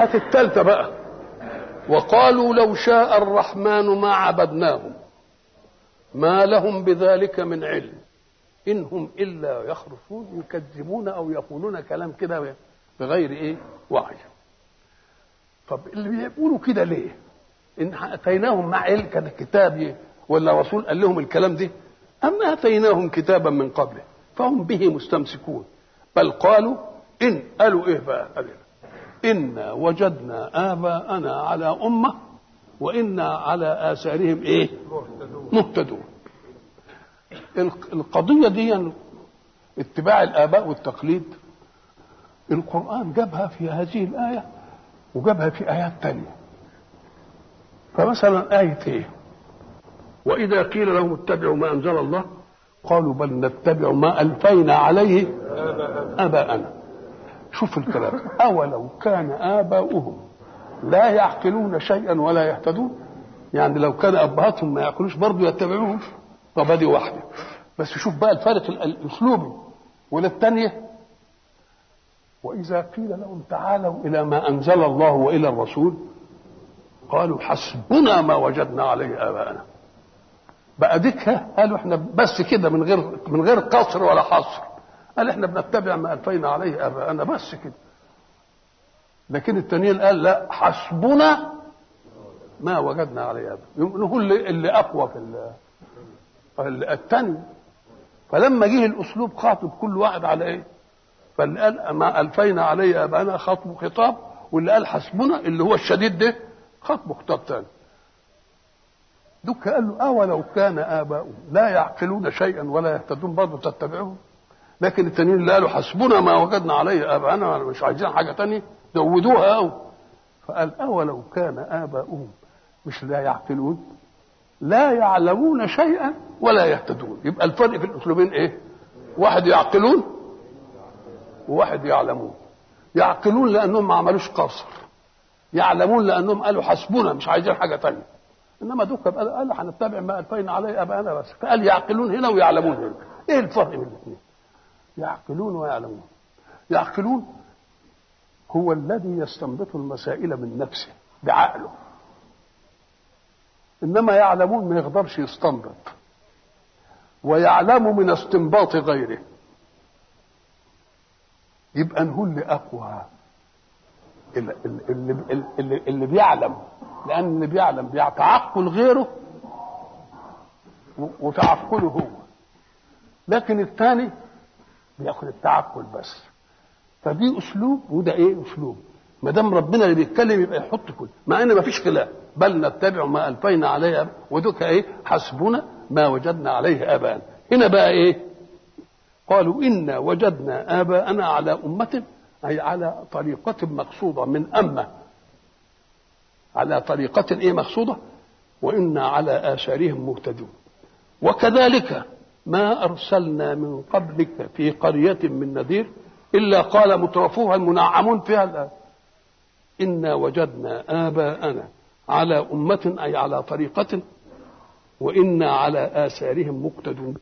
هات التالتة بقى وقالوا لو شاء الرحمن ما عبدناهم ما لهم بذلك من علم إن هم إلا يخرصون يكذبون أو يقولون كلام كده بغير إيه وعي طب اللي بيقولوا كده ليه إن أتيناهم مع علم كان الكتاب ولا رسول قال لهم الكلام ده أما أتيناهم كتابا من قبله فهم به مستمسكون بل قالوا إن قالوا إيه بقى قالوا إنا وجدنا آباءنا على أمة وإنا على آثارهم إيه مهتدون القضية دي اتباع الآباء والتقليد القرآن جابها في هذه الآية وجابها في آيات تانية فمثلا آية إيه وإذا قيل لهم اتبعوا ما أنزل الله قالوا بل نتبع ما ألفينا عليه آباءنا شوف الكلام أولو كان آباؤهم لا يعقلون شيئا ولا يهتدون يعني لو كان أبهاتهم ما يعقلوش برضه يتبعوهم طب دي واحدة بس شوف بقى الفارق الأسلوبي ولا الثانية وإذا قيل لهم تعالوا إلى ما أنزل الله وإلى الرسول قالوا حسبنا ما وجدنا عليه آباءنا بقى ديكها قالوا احنا بس كده من غير من غير قصر ولا حصر قال احنا بنتبع ما الفينا عليه اباءنا بس كده لكن التانيين قال لا حسبنا ما وجدنا عليه اباء هو اللي, اللي اقوى في الثاني فلما جه الاسلوب خاطب كل واحد على ايه فاللي قال ما الفينا عليه اباءنا خاطبه خطاب واللي قال حسبنا اللي هو الشديد ده خاطبه خطاب ثاني دك قال له أولو كان آباؤهم لا يعقلون شيئا ولا يهتدون برضه تتبعهم لكن التانيين اللي قالوا حسبنا ما وجدنا عليه آباءنا مش عايزين حاجة تانية زودوها أو فقال أولو كان آباؤهم مش لا يعقلون لا يعلمون شيئا ولا يهتدون يبقى الفرق في الأسلوبين إيه؟ واحد يعقلون وواحد يعلمون يعقلون لأنهم ما عملوش قصر يعلمون لأنهم قالوا حسبنا مش عايزين حاجة تانية انما دوك قال قال هنتبع ما الفينا عليه ابانا بس فقال يعقلون هنا ويعلمون هنا ايه الفرق بين الاثنين يعقلون ويعلمون يعقلون هو الذي يستنبط المسائل من نفسه بعقله انما يعلمون ما يقدرش يستنبط ويعلم من استنباط غيره يبقى نقول اللي اقوى اللي, اللي, اللي, اللي بيعلم لان اللي بيعلم بيتعقل غيره وتعقله هو لكن الثاني بياخد التعقل بس فدي اسلوب وده ايه اسلوب ما دام ربنا اللي بيتكلم يبقى يحط كل مع ان ما فيش خلاف بل نتبع ما الفينا عليه ودك ايه حسبنا ما وجدنا عليه اباءنا هنا بقى ايه قالوا انا وجدنا اباءنا على امه اي على طريقه مقصوده من امه على طريقة إيه مقصودة وإنا على آثارهم مهتدون وكذلك ما أرسلنا من قبلك في قرية من نذير إلا قال مترفوها المنعمون فيها الآن إنا وجدنا آباءنا على أمة أي على طريقة وإنا على آثارهم مقتدون